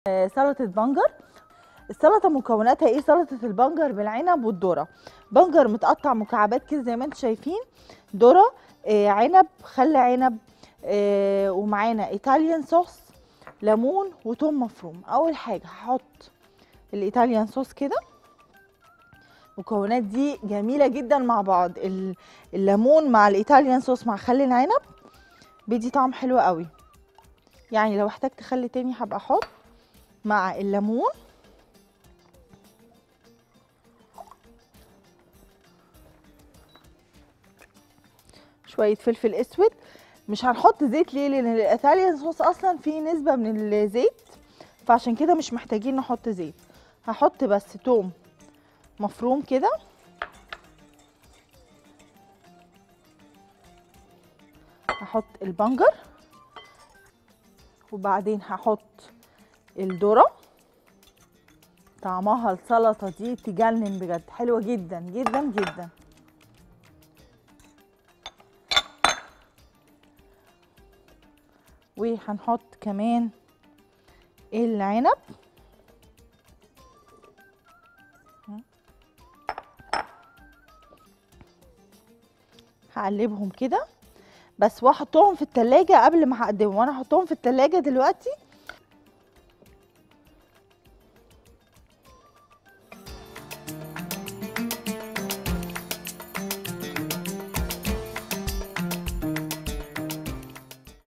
آه، سلطة بنجر السلطة مكوناتها ايه سلطة البنجر بالعنب والذرة بنجر متقطع مكعبات كده زي ما انتم شايفين ذرة آه، عنب خل عنب آه، ومعانا ايطاليان صوص ليمون وتوم مفروم اول حاجة هحط الايطاليان صوص كده المكونات دي جميلة جدا مع بعض ال- الليمون مع الايطاليان صوص مع خل العنب بيدي طعم حلو قوي يعني لو احتجت خل تاني هبقى احط مع الليمون شويه فلفل اسود مش هنحط زيت ليه لان الايطاليان صوص اصلا فيه نسبه من الزيت فعشان كده مش محتاجين نحط زيت هحط بس توم مفروم كده هحط البنجر وبعدين هحط الذره طعمها السلطه دي تجنن بجد حلوه جدا جدا جدا وهنحط كمان العنب هقلبهم كده بس واحطهم في التلاجة قبل ما هقدمهم وانا هحطهم في التلاجة دلوقتي